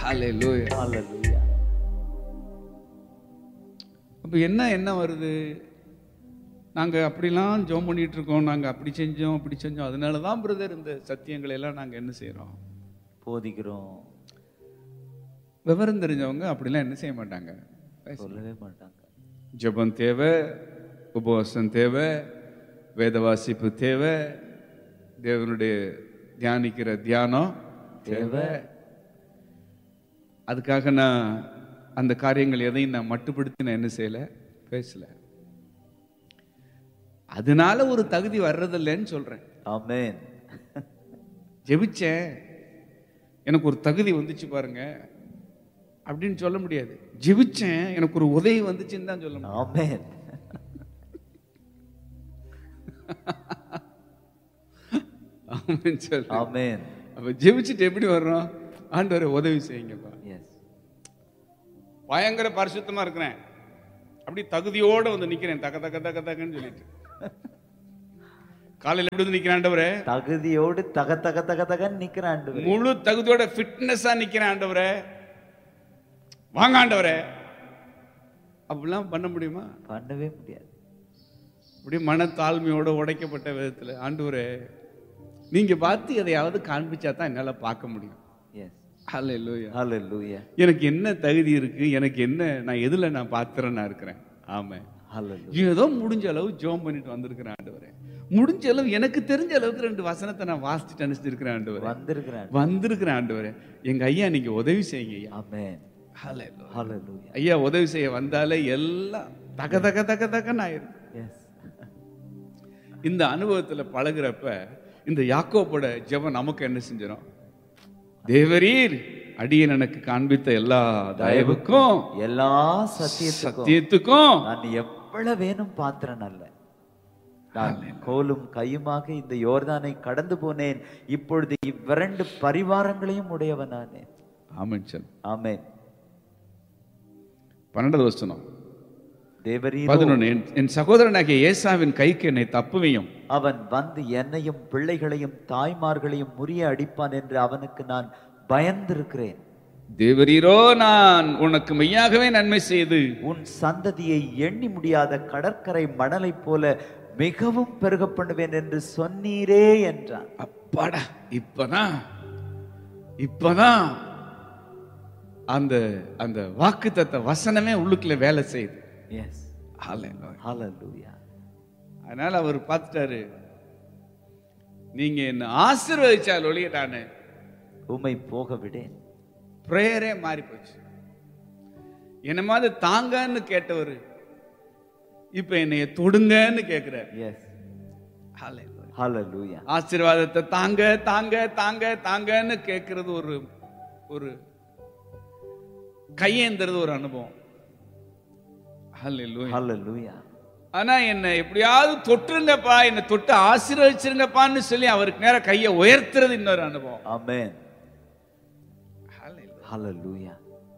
அல்லேலூயா Hallelujah. அப்போ என்ன என்ன வருது நாங்கள் அப்படிலாம் ஜோம் பண்ணிட்டு இருக்கோம் நாங்கள் அப்படி செஞ்சோம் அப்படி செஞ்சோம் அதனால தான் பிரதர் இந்த சத்தியங்களை எல்லாம் நாங்கள் என்ன செய்கிறோம் போதிக்கிறோம் விவரம் தெரிஞ்சவங்க அப்படிலாம் என்ன செய்ய மாட்டாங்க சொல்லவே மாட்டாங்க ஜெபம் தேவை உபவாசம் தேவை வேத வாசிப்பு தேவை தேவனுடைய தியானிக்கிற தியானம் தேவை அதுக்காக நான் அந்த காரியங்கள் எதையும் நான் மட்டுப்படுத்தி நான் என்ன செய்யல பேசல அதனால ஒரு தகுதி வர்றதில்லைன்னு சொல்றேன் ஆமென் ஜெபிச்சேன் எனக்கு ஒரு தகுதி வந்துச்சு பாருங்க அப்படின்னு சொல்ல முடியாது ஜெபிச்சேன் எனக்கு ஒரு உதவி வந்துச்சுன்னு தான் சொல்ல முடியும் ஆமென் ஆமென் சொல்லு. ஆமென் அப்ப ஜெபிச்சுட்டு எப்படி வர்றோம் ஆண்டவரை உதவி செய்யுங்கப்பா எஸ் பயங்கர பரிசுத்தமா இருக்கிறேன் அப்படி தகுதியோட வந்து நிக்கிறேன் தக்க தக்க தக்க தக்கன்னு சொல்லிட்டு காலையில எப்படி வந்து நிக்கிறேன் ஆண்டவரே தகுதியோடு தக தக தக தகன்னு நிக்கிறான் ஆண்டவரே. முழு தகுதியோட ஃபிட்னஸா நிக்கிறேன் ஆண்டவரே வாங்க ஆண்டவரே அப்படிலாம் பண்ண முடியுமா பண்ணவே முடியாது அப்படியே மனத்தாழ்மையோட உடைக்கப்பட்ட விதத்துல ஆண்டவரே நீங்க பார்த்து எதையாவது காண்பிச்சா தான் என்னால பார்க்க முடியும் எஸ் ஹalleluya ஹalleluya எனக்கு என்ன தகுதி இருக்கு எனக்கு என்ன நான் எதுல நான் பாத்திரனா இருக்கிறேன் ஆமா ஹalleluya ஏதோ முடிஞ்ச அளவு ஜோம் பண்ணிட்டு வந்திருக்கிறேன் ஆண்டவரே முடிஞ்ச அளவு எனக்கு தெரிஞ்ச அளவுக்கு ரெண்டு வசனத்தை நான் வாசிச்சுட்டு அனுப்பிச்சிருக்கிறேன் ஆண்டவரே வந்திருக்கிறான் வந்திருக்கிறேன் ஆண்டவரே எங்க ஐயா நீங்க உதவி செய்யுங்க ஐயா ஆமென் Hallelujah. ஹalleluya ஐயா உதவி செய்ய வந்தாலே எல்லாம் தக தக தக தகன்னு ஆயிரும் எஸ் இந்த அனுபவத்துல பழகுறப்ப இந்த யாக்கோப்போட ஜெபம் நமக்கு என்ன செஞ்சிடும் தேவரீர் அடியன் எனக்கு காண்பித்த எல்லா தயவுக்கும் எல்லா சத்தியத்துக்கும் சத்தியத்துக்கும் நான் எவ்வளவு வேணும் பாத்திரன் அல்ல நான் கோலும் கையுமாக இந்த யோர்தானை கடந்து போனேன் இப்பொழுது இவ்விரண்டு பரிவாரங்களையும் உடையவனானே ஆமென் சார் ஆமென் பன்னெண்டாவது வசனம் தேவரீர் பதினொன்னு என்- என் சகோதரனாகிய ஏசாவின் கைக்கு என்னை தப்புவையும் அவன் வந்து என்னையும் பிள்ளைகளையும் தாய்மார்களையும் முறிய அடிப்பான் என்று அவனுக்கு நான் பயந்திருக்கிறேன் தேவரீரோ நான் உனக்கு மெய்யாகவே நன்மை செய்து உன் சந்ததியை எண்ணி முடியாத கடற்கரை மணலைப் போல மிகவும் பெருக பண்ணுவேன் என்று சொன்னீரே என்றான் அப்பாடா இப்பதான் இப்பதான் அந்த அந்த வாக்குத்தத்த வசனமே உள்ளுக்குள்ள வேலை செய்யுது எஸ் Hallelujah. ஹalleluya அதனால அவர் பார்த்துட்டாரு நீங்க என்ன ஆசீர்வதிச்சால் ஒழிய நானு உமை போக விடேன் ப்ரேயரே மாறி போச்சு என்ன மாதிரி தாங்கன்னு கேட்டவர் இப்ப என்னைய தொடுங்கன்னு கேட்கிறார் எஸ் Hallelujah. ஹalleluya ஆசீர்வாதத்தை தாங்க தாங்க தாங்க தாங்கன்னு கேட்கறது ஒரு ஒரு கையேந்துறது ஒரு அனுபவம் Hallelujah. ஹalleluya ஆனா என்ன எப்படியாவது தொட்டுருங்கப்பா என்னை தொட்டு ஆசீர்வதிச்சிருங்கப்பான்னு சொல்லி அவருக்கு நேரம் கையை உயர்த்துறது இன்னொரு அனுபவம் ஆமென் Hallelujah. ஹalleluya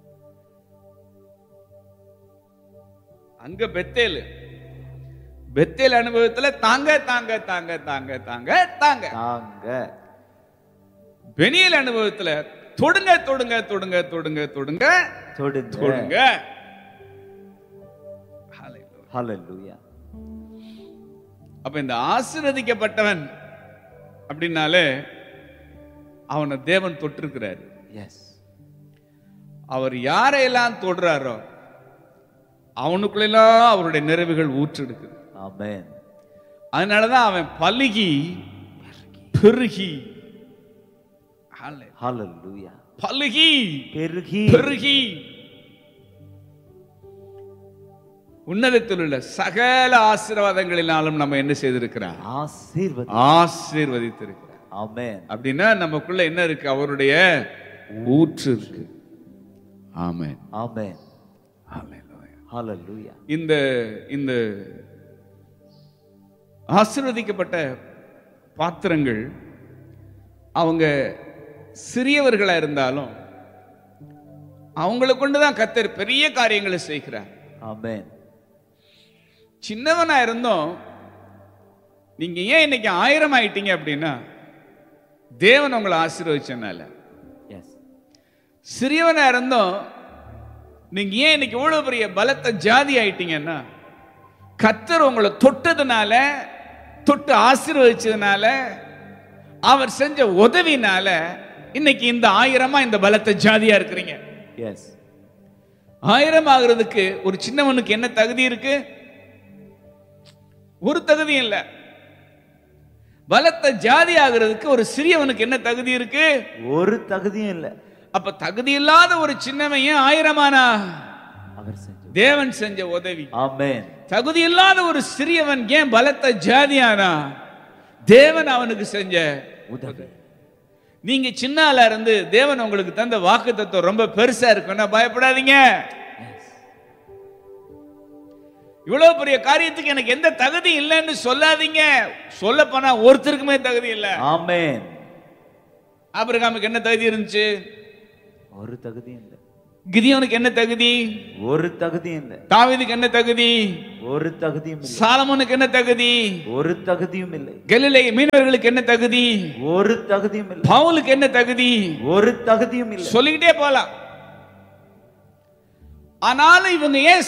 அங்க பெத்தேல் பெத்தேல் அனுபவத்துல தாங்க தாங்க தாங்க தாங்க தாங்க தாங்க தாங்க பெனியல் அனுபவத்துல தொடுங்க தொடுங்க தொடுங்க தொடுங்க தொடுங்க தொடுங்க தொடுங்க Hallelujah. ஹalleluya அப்ப இந்த ஆசீர்வதிக்கப்பட்டவன் அப்படின்னாலே அவனை தேவன் தொட்டிருக்கிறார் எஸ் அவர் யாரையெல்லாம் தொடுறாரோ அவனுக்குள்ளெல்லாம் அவருடைய நிறைவுகள் ஊற்றெடுக்குது ஆமென் அதனாலதான் அவன் பலுகி பெருகி Hallelujah. ஹalleluya பலுகி பெருகி பெருகி உன்னதத்தில் உள்ள சகல ஆசீர்வாதங்களினாலும் நம்ம என்ன செய்திருக்கிறார் ஆசீர்வதி ஆசீர்வதித்திருக்கிறார் ஆமென் அப்படின்னா நமக்குள்ள என்ன இருக்கு அவருடைய ஊற்று இருக்கு ஆமென் ஆமென் Hallelujah. ஹalleluya இந்த இந்த ஆசீர்வதிக்கப்பட்ட பாத்திரங்கள் அவங்க சிறியவர்களா இருந்தாலும் அவங்களை கொண்டுதான் கத்தர் பெரிய காரியங்களை செய்கிறார் ஆமென் சின்னவனா இருந்தோம் நீங்க ஏன் இன்னைக்கு ஆயிரம் ஆயிட்டீங்க அப்படின்னா தேவன் உங்களை ஆசீர்வதிச்சனால எஸ் சிறியவனா இருந்தோம் நீங்க ஏன் இன்னைக்கு இவ்வளவு பெரிய பலத்த ஜாதி ஆயிட்டீங்கன்னா கத்தர் உங்களை தொட்டதுனால தொட்டு ஆசீர்வதிச்சதுனால அவர் செஞ்ச உதவினால இன்னைக்கு இந்த ஆயிரமா இந்த பலத்த ஜாதியா இருக்கிறீங்க எஸ் ஆயிரம் ஆகுறதுக்கு ஒரு சின்னவனுக்கு என்ன தகுதி இருக்கு ஒரு தகுதியும் இல்ல பலத்த ஜாதி ஆகுறதுக்கு ஒரு சிறியவனுக்கு என்ன தகுதி இருக்கு ஒரு தகுதியும் இல்லை அப்ப தகுதி இல்லாத ஒரு சின்னவன் ஏன் ஆயிரமானா அவர் செஞ்ச தேவன் செஞ்ச உதவி ஆமென் தகுதி இல்லாத ஒரு சிறியவன் ஏன் பலத்த ஜாதியானா தேவன் அவனுக்கு செஞ்ச உதவி நீங்க சின்ன ஆளா இருந்து தேவன் உங்களுக்கு தந்த வாக்கு தத்துவம் ரொம்ப பெருசா இருக்குன்னா பயப்படாதீங்க இவ்வளவு பெரிய காரியத்துக்கு எனக்கு எந்த தகுதி இல்லைன்னு சொல்லாதீங்க சொல்ல போனா ஒருத்தருக்குமே தகுதி இல்ல ஆமென் ஆபிரகாமுக்கு என்ன தகுதி இருந்துச்சு ஒரு தகுதியும் இல்லை கிதியோனுக்கு என்ன தகுதி ஒரு தகுதியும் இல்லை தாவீதுக்கு என்ன தகுதி ஒரு தகுதியும் இல்லை சாலமோனுக்கு என்ன தகுதி ஒரு தகுதியும் இல்லை கலிலே மீனவர்களுக்கு என்ன தகுதி ஒரு தகுதியும் இல்லை பவுலுக்கு என்ன தகுதி ஒரு தகுதியும் இல்லை சொல்லிக்கிட்டே போலாம் ஆனாலும் இவங்க ஏன்